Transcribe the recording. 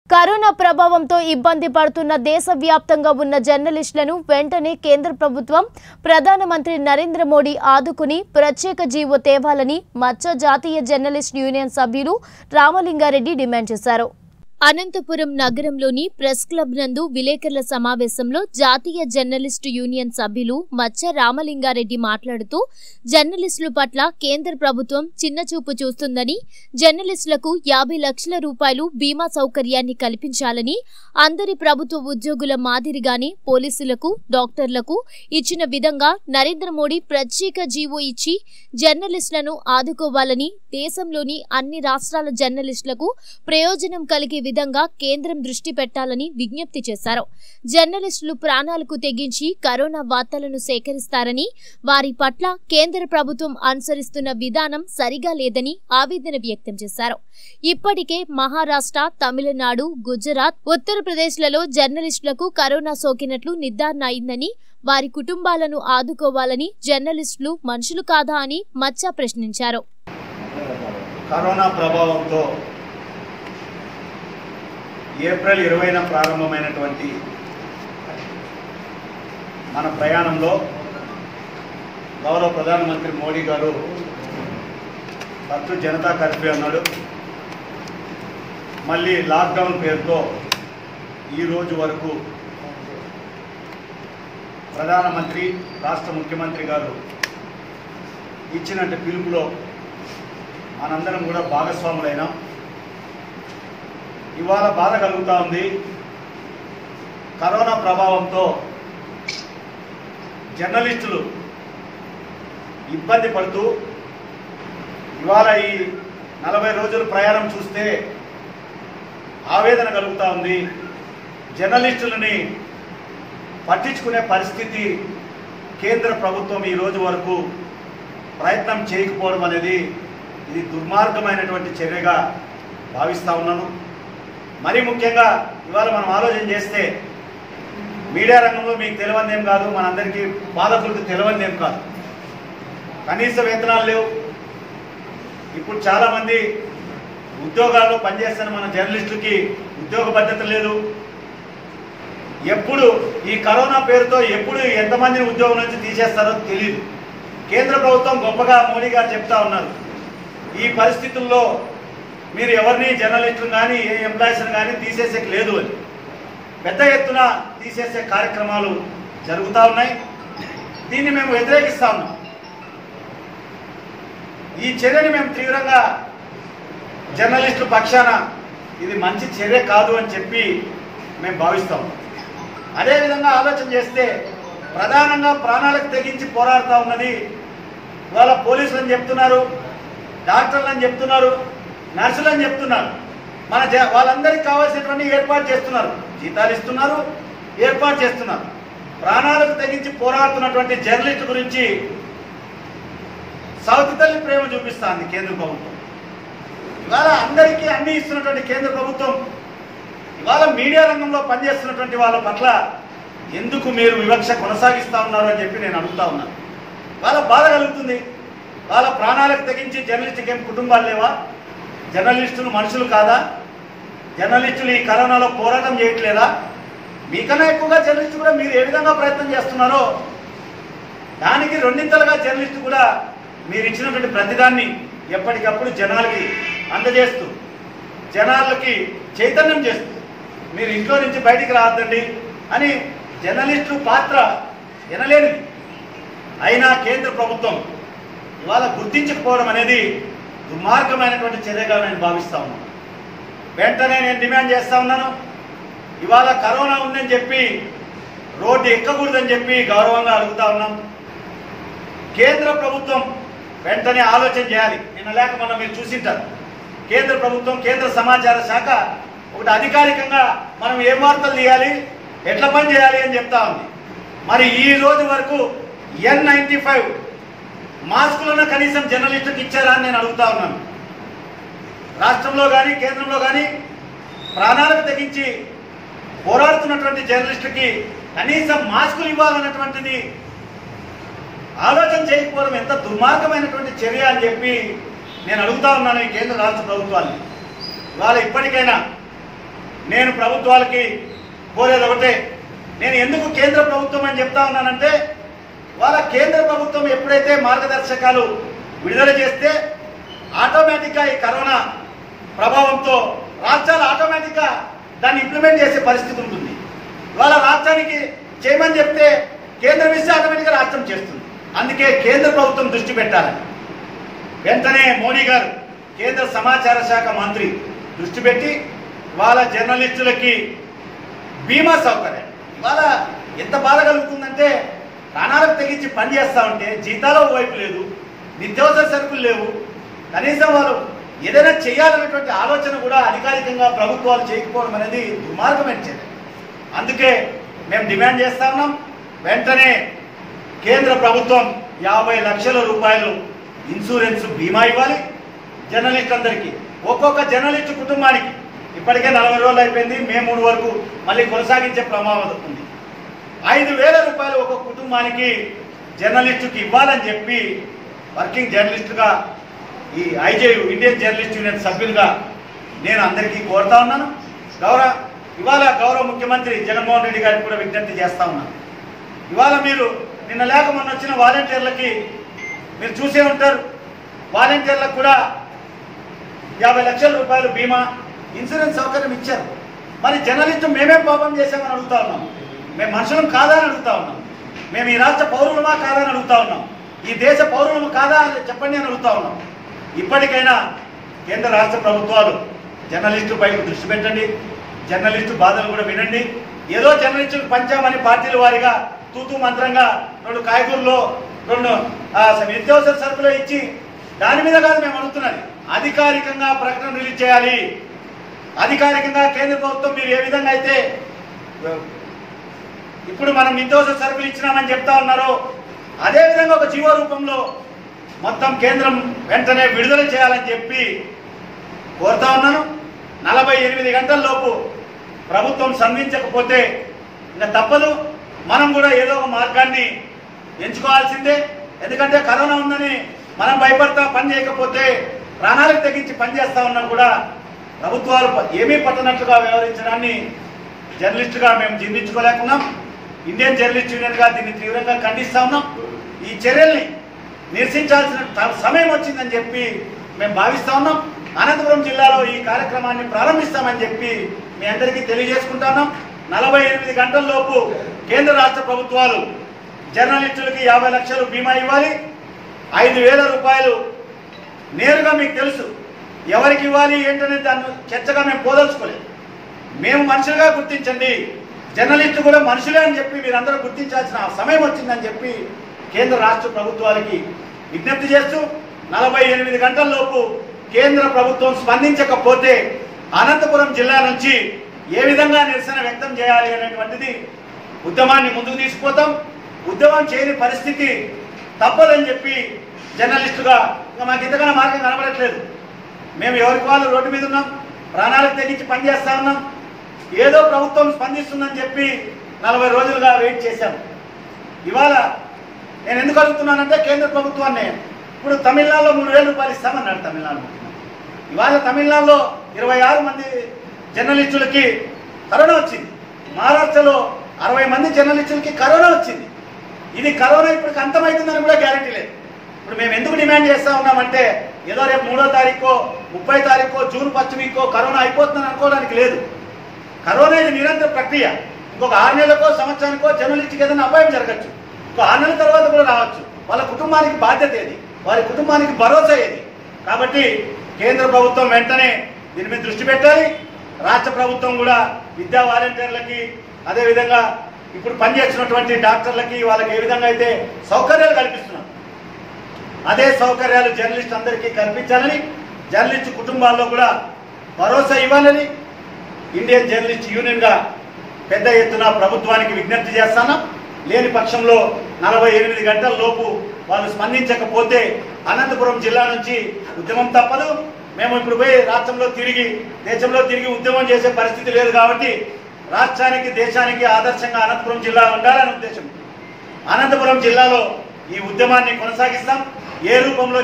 Corona ప్రభావంతో ఇబ్బంది పడుతున్న దేశవ్యాప్తంగా ఉన్న జర్నలిస్టులను వెంటనే కేంద్ర ప్రభుత్వం ప్రధానమంత్రి నరేంద్ర మోడీ ఆదుకుని ప్రత్యేక జీవో తేవాలని మచ్చ జాతీయ జర్నలిస్ట్ యూనియన్ సభ్యులు రామలింగారెడ్డి డిమాండ్ చేశారు అనంతపురం నగరంలోని ప్రెస్ క్లబ్ నందు విలేకరుల సమావేశంలో జాతీయ జర్నలిస్టు యూనియన్ సభ్యులు మచ్చ రామలింగారెడ్డి మాట్లాడుతూ జర్నలిస్టుల పట్ల కేంద్ర ప్రభుత్వం చిన్నచూపు చూస్తుందని జర్నలిస్టులకు యాభై లక్షల రూపాయలు బీమా సౌకర్యాన్ని కల్పించాలని అందరి ప్రభుత్వ ఉద్యోగుల మాదిరిగానే పోలీసులకు డాక్టర్లకు ఇచ్చిన విధంగా నరేంద్ర మోడీ ప్రత్యేక జీవో ఇచ్చి జర్నలిస్టులను ఆదుకోవాలని దేశంలోని అన్ని రాష్ట్రాల జర్నలిస్టులకు ప్రయోజనం కలిగే విధంగా కేంద్రం దృష్టి పెట్టాలని విజ్ఞప్తి చేశారు జర్నలిస్టులు ప్రాణాలకు తెగించి కరోనా వార్తలను సేకరిస్తారని వారి పట్ల కేంద్ర ప్రభుత్వం అనుసరిస్తున్న విధానం సరిగా లేదని ఆవేదన వ్యక్తం చేశారు ఇప్పటికే మహారాష్ట్ర తమిళనాడు గుజరాత్ ఉత్తరప్రదేశ్లలో జర్నలిస్టులకు కరోనా సోకినట్లు నిర్ధారణ అయిందని వారి కుటుంబాలను ఆదుకోవాలని జర్నలిస్టులు మనుషులు కాదా అని మచ్చ ప్రశ్నించారు కరోనా ప్రభావంతో ఏప్రిల్ ఇరవైన ప్రారంభమైనటువంటి మన ప్రయాణంలో గౌరవ ప్రధానమంత్రి మోడీ గారు ఫస్ట్ జనతా కర్ఫ్యూ అన్నాడు మళ్ళీ లాక్డౌన్ పేరుతో ఈ రోజు వరకు ప్రధానమంత్రి రాష్ట్ర ముఖ్యమంత్రి గారు ఇచ్చినట్టు పిలుపులో మనందరం కూడా భాగస్వాములైనాం ఇవాళ బాధ కలుగుతూ ఉంది కరోనా ప్రభావంతో జర్నలిస్టులు ఇబ్బంది పడుతూ ఇవాళ ఈ నలభై రోజుల ప్రయాణం చూస్తే ఆవేదన కలుగుతూ ఉంది జర్నలిస్టులని పట్టించుకునే పరిస్థితి కేంద్ర ప్రభుత్వం ఈ రోజు వరకు ప్రయత్నం చేయకపోవడం అనేది ఇది దుర్మార్గమైనటువంటి చర్యగా భావిస్తూ ఉన్నాను మరీ ముఖ్యంగా ఇవాళ మనం ఆలోచన చేస్తే మీడియా రంగంలో మీకు తెలియందేం కాదు మనందరికీ బాధకులకు తెలియందేం కాదు కనీస వేతనాలు లేవు ఇప్పుడు చాలామంది ఉద్యోగాల్లో పనిచేస్తున్న మన జర్నలిస్టులకి ఉద్యోగ భద్రత లేదు ఎప్పుడు ఈ కరోనా పేరుతో ఎప్పుడు ఎంతమందిని ఉద్యోగం నుంచి తీసేస్తారో తెలియదు కేంద్ర ప్రభుత్వం గొప్పగా మోడీ గారు చెప్తా ఉన్నారు ఈ పరిస్థితుల్లో మీరు ఎవరిని జర్నలిస్టులు కానీ ఏ ఎంప్లాయీస్ని కానీ తీసేసేకి లేదు అని పెద్ద ఎత్తున తీసేసే కార్యక్రమాలు జరుగుతూ ఉన్నాయి దీన్ని మేము వ్యతిరేకిస్తా ఉన్నాం ఈ చర్యని మేము తీవ్రంగా జర్నలిస్టుల పక్షాన ఇది మంచి చర్య కాదు అని చెప్పి మేము భావిస్తాం అదేవిధంగా ఆలోచన చేస్తే ప్రధానంగా ప్రాణాలకు తెగించి పోరాడుతూ ఉన్నది ఇవాళ పోలీసులు అని చెప్తున్నారు డాక్టర్లు అని చెప్తున్నారు నర్సులు అని చెప్తున్నారు మన జ వాళ్ళందరికీ కావాల్సినటువంటి ఏర్పాటు చేస్తున్నారు జీతాలు ఇస్తున్నారు ఏర్పాటు చేస్తున్నారు ప్రాణాలకు తెగించి పోరాడుతున్నటువంటి జర్నలిస్ట్ గురించి సౌతి తల్లి ప్రేమ చూపిస్తాంది కేంద్ర ప్రభుత్వం ఇవాళ అందరికీ అన్ని ఇస్తున్నటువంటి కేంద్ర ప్రభుత్వం ఇవాళ మీడియా రంగంలో పనిచేస్తున్నటువంటి వాళ్ళ పట్ల ఎందుకు మీరు వివక్ష కొనసాగిస్తా ఉన్నారు అని చెప్పి నేను అడుగుతా ఉన్నాను వాళ్ళ బాధ కలుగుతుంది వాళ్ళ ప్రాణాలకు తెగించి జర్నలిస్టుకి ఏం కుటుంబాలు లేవా జర్నలిస్టులు మనుషులు కాదా జర్నలిస్టులు ఈ కరోనాలో పోరాటం చేయట్లేదా మీకన్నా ఎక్కువగా జర్నలిస్టు కూడా మీరు ఏ విధంగా ప్రయత్నం చేస్తున్నారో దానికి రెండింతలుగా జర్నలిస్టు కూడా మీరు ఇచ్చినటువంటి ప్రతిదాన్ని ఎప్పటికప్పుడు జనాలకి అందజేస్తూ జనాలకి చైతన్యం చేస్తూ మీరు ఇంట్లో నుంచి బయటికి రావద్దండి అని జర్నలిస్టులు పాత్ర వినలేనిది అయినా కేంద్ర ప్రభుత్వం ఇవాళ గుర్తించకపోవడం అనేది దుర్మార్గమైనటువంటి చర్యగా నేను భావిస్తా ఉన్నాను వెంటనే నేను డిమాండ్ చేస్తా ఉన్నాను ఇవాళ కరోనా ఉందని చెప్పి రోడ్డు ఎక్కకూడదని చెప్పి గౌరవంగా అడుగుతా ఉన్నాం కేంద్ర ప్రభుత్వం వెంటనే ఆలోచన చేయాలి నిన్న లేక మొన్న మీరు చూసింటారు కేంద్ర ప్రభుత్వం కేంద్ర సమాచార శాఖ ఒకటి అధికారికంగా మనం ఏ వార్తలు తీయాలి ఎట్లా పని చేయాలి అని చెప్తా ఉంది మరి ఈ రోజు వరకు ఎన్ నైంటీ ఫైవ్ మాస్కులను కనీసం జర్నలిస్టులకు ఇచ్చారా అని నేను అడుగుతా ఉన్నాను రాష్ట్రంలో కానీ కేంద్రంలో కానీ ప్రాణాలకు తెగించి పోరాడుతున్నటువంటి జర్నలిస్టులకి కనీసం మాస్కులు ఇవ్వాలన్నటువంటిది ఆలోచన చేయకపోవడం ఎంత దుర్మార్గమైనటువంటి చర్య అని చెప్పి నేను అడుగుతా ఉన్నాను ఈ కేంద్ర రాష్ట్ర ప్రభుత్వాన్ని ఇవాళ ఇప్పటికైనా నేను ప్రభుత్వాలకి కోరేది ఒకటే నేను ఎందుకు కేంద్ర ప్రభుత్వం అని చెప్తా ఉన్నానంటే వాళ్ళ కేంద్ర ప్రభుత్వం ఎప్పుడైతే మార్గదర్శకాలు విడుదల చేస్తే ఆటోమేటిక్గా ఈ కరోనా ప్రభావంతో రాష్ట్రాలు ఆటోమేటిక్గా దాన్ని ఇంప్లిమెంట్ చేసే పరిస్థితి ఉంటుంది వాళ్ళ రాష్ట్రానికి చేయమని చెప్తే కేంద్రం ఇస్తే ఆటోమేటిక్గా రాష్ట్రం చేస్తుంది అందుకే కేంద్ర ప్రభుత్వం దృష్టి పెట్టాలని వెంటనే మోడీ గారు కేంద్ర సమాచార శాఖ మంత్రి దృష్టి పెట్టి వాళ్ళ జర్నలిస్టులకి బీమా సౌకర్యం ఇవాళ ఎంత బాధ కలుగుతుందంటే ప్రాణాలకు తెగించి పని చేస్తా ఉంటే జీతాలు వైపు లేదు నిత్యావసర సరుకులు లేవు కనీసం వాళ్ళు ఏదైనా చేయాలనేటువంటి ఆలోచన కూడా అధికారికంగా ప్రభుత్వాలు చేయకపోవడం అనేది దుర్మార్గమైన చర్య అందుకే మేము డిమాండ్ చేస్తా ఉన్నాం వెంటనే కేంద్ర ప్రభుత్వం యాభై లక్షల రూపాయలు ఇన్సూరెన్స్ బీమా ఇవ్వాలి జర్నలిస్ట్ అందరికీ ఒక్కొక్క జర్నలిస్ట్ కుటుంబానికి ఇప్పటికే నలభై రోజులు అయిపోయింది మే మూడు వరకు మళ్ళీ కొనసాగించే ప్రమాదం ఉంది ఐదు వేల రూపాయలు ఒక్కొక్క కుటుంబానికి జర్నలిస్టుకి ఇవ్వాలని చెప్పి వర్కింగ్ జర్నలిస్టుగా ఈ ఐజేయు ఇండియన్ జర్నలిస్ట్ యూనియన్ సభ్యులుగా నేను అందరికీ కోరుతా ఉన్నాను గౌరవ ఇవాళ గౌరవ ముఖ్యమంత్రి జగన్మోహన్ రెడ్డి గారికి కూడా విజ్ఞప్తి చేస్తా ఉన్నాను ఇవాళ మీరు నిన్న లేక మొన్న వచ్చిన వాలంటీర్లకి మీరు చూసే ఉంటారు వాలంటీర్లకు కూడా యాభై లక్షల రూపాయలు బీమా ఇన్సూరెన్స్ సౌకర్యం ఇచ్చారు మరి జర్నలిస్టు మేమేం పాపం చేశామని అడుగుతా ఉన్నాం మేము మనుషులం కాదా అని అడుగుతా ఉన్నాం మేము ఈ రాష్ట్ర పౌరులమా కాదా అని అడుగుతా ఉన్నాం ఈ దేశ పౌరులము కాదా అని చెప్పండి అని అడుగుతా ఉన్నాం ఇప్పటికైనా కేంద్ర రాష్ట్ర ప్రభుత్వాలు జర్నలిస్టు పైపు దృష్టి పెట్టండి జర్నలిస్టు బాధలు కూడా వినండి ఏదో జర్నలిస్టులు పంచామని పార్టీల వారిగా తూతూ మంత్రంగా రెండు కాయగూరలో రెండు ఆ, నిత్యావసర సరుకులు ఇచ్చి దాని మీద కాదు మేము అడుగుతున్నది అధికారికంగా ప్రకటన రిలీజ్ చేయాలి అధికారికంగా కేంద్ర ప్రభుత్వం మీరు ఏ విధంగా అయితే ఇప్పుడు మనం నిత్యావసర సరుకులు ఇచ్చినామని చెప్తా ఉన్నారో అదే విధంగా ఒక జీవో రూపంలో మొత్తం కేంద్రం వెంటనే విడుదల చేయాలని చెప్పి కోరుతా ఉన్నాను నలభై ఎనిమిది గంటల లోపు ప్రభుత్వం స్పందించకపోతే ఇంకా తప్పదు మనం కూడా ఏదో ఒక మార్గాన్ని ఎంచుకోవాల్సిందే ఎందుకంటే కరోనా ఉందని మనం భయపడతా పని చేయకపోతే ప్రాణాలకు తెగించి పని చేస్తా ఉన్నా కూడా ప్రభుత్వాలు ప- ఏమీ పట్టనట్లుగా వ్యవహరించడాన్ని జర్నలిస్టుగా మేము జీర్ణించుకోలేకున్నాం ఇండియన్ జర్నలిస్ట్ యూనియన్గా దీన్ని తీవ్రంగా ఖండిస్తా ఉన్నాం ఈ చర్యల్ని నిరసించాల్సిన ట- సమయం వచ్చిందని చెప్పి మేము భావిస్తా ఉన్నాం అనంతపురం జిల్లాలో ఈ కార్యక్రమాన్ని ప్రారంభిస్తామని చెప్పి మీ అందరికీ తెలియజేసుకుంటున్నాం నలభై ఎనిమిది గంటల లోపు కేంద్ర రాష్ట్ర ప్రభుత్వాలు జర్నలిస్టులకి యాభై లక్షలు బీమా ఇవ్వాలి ఐదు వేల రూపాయలు నేరుగా మీకు తెలుసు ఎవరికి ఇవ్వాలి ఏంటనే దాన్ని చర్చగా మేము పోదలుచుకోలేదు మేము మనుషులుగా గుర్తించండి జర్నలిస్టు కూడా మనుషులే అని చెప్పి మీరందరూ గుర్తించాల్సిన సమయం వచ్చిందని చెప్పి కేంద్ర రాష్ట్ర ప్రభుత్వాలకి విజ్ఞప్తి చేస్తూ నలభై ఎనిమిది గంటల లోపు కేంద్ర ప్రభుత్వం స్పందించకపోతే అనంతపురం జిల్లా నుంచి ఏ విధంగా నిరసన వ్యక్తం చేయాలి అనేటువంటిది ఉద్యమాన్ని ముందుకు తీసుకుపోతాం ఉద్యమం చేయని పరిస్థితి తప్పదని చెప్పి జర్నలిస్టుగా ఇంకా మాకు ఇంతకన్నా మార్గం కనబడట్లేదు మేము ఎవరికి వాళ్ళు రోడ్డు మీద ఉన్నాం ప్రాణాలకు తెగించి పనిచేస్తా ఉన్నాం ఏదో ప్రభుత్వం స్పందిస్తుందని చెప్పి నలభై రోజులుగా వెయిట్ చేశాం ఇవాళ నేను ఎందుకు అడుగుతున్నానంటే కేంద్ర ప్రభుత్వాన్ని ఇప్పుడు తమిళనాడులో మూడు వేల రూపాయలు ఇస్తామన్నాడు తమిళనాడు ముఖ్యమంత్రి. ఇవాళ తమిళనాడులో ఇరవై ఆరు మంది జర్నలిస్టులకి కరోనా వచ్చింది మహారాష్ట్రలో అరవై మంది జర్నలిస్టులకి కరోనా వచ్చింది ఇది కరోనా ఇప్పటికి అంతమవుతుందని కూడా గ్యారంటీ లేదు ఇప్పుడు మేము ఎందుకు డిమాండ్ చేస్తా ఉన్నామంటే ఏదో రేపు మూడో తారీఖు ముప్పై తారీఖు జూన్ ఫస్ట్ వీకో కరోనా అయిపోతుందని అనుకోవడానికి లేదు కరోనా ఇది నిరంతర ప్రక్రియ ఇంకొక ఆరు నెలలకో సంవత్సరానికో జర్నలిస్ట్కి ఏదైనా అపాయం జరగచ్చు ఇంకో ఆరు నెలల తర్వాత కూడా రావచ్చు వాళ్ళ కుటుంబానికి బాధ్యత ఏది వారి కుటుంబానికి భరోసా ఏది కాబట్టి కేంద్ర ప్రభుత్వం వెంటనే దీని మీద దృష్టి పెట్టాలి రాష్ట్ర ప్రభుత్వం కూడా విద్యా వాలంటీర్లకి అదేవిధంగా ఇప్పుడు పనిచేస్తున్నటువంటి డాక్టర్లకి వాళ్ళకి ఏ విధంగా అయితే సౌకర్యాలు కల్పిస్తున్నాం అదే సౌకర్యాలు జర్నలిస్ట్ అందరికీ కల్పించాలని జర్నలిస్ట్ కుటుంబాల్లో కూడా భరోసా ఇవ్వాలని ఇండియన్ జర్నలిస్ట్ యూనియన్గా పెద్ద ఎత్తున ప్రభుత్వానికి విజ్ఞప్తి చేస్తాను లేని పక్షంలో నలభై ఎనిమిది గంటల లోపు వాళ్ళు స్పందించకపోతే అనంతపురం జిల్లా నుంచి ఉద్యమం తప్పదు మేము ఇప్పుడు పోయి రాష్ట్రంలో తిరిగి దేశంలో తిరిగి ఉద్యమం చేసే పరిస్థితి లేదు కాబట్టి రాష్ట్రానికి దేశానికి ఆదర్శంగా అనంతపురం జిల్లా ఉండాలనే ఉద్దేశం అనంతపురం జిల్లాలో ఈ ఉద్యమాన్ని కొనసాగిస్తాం ఏ రూపంలో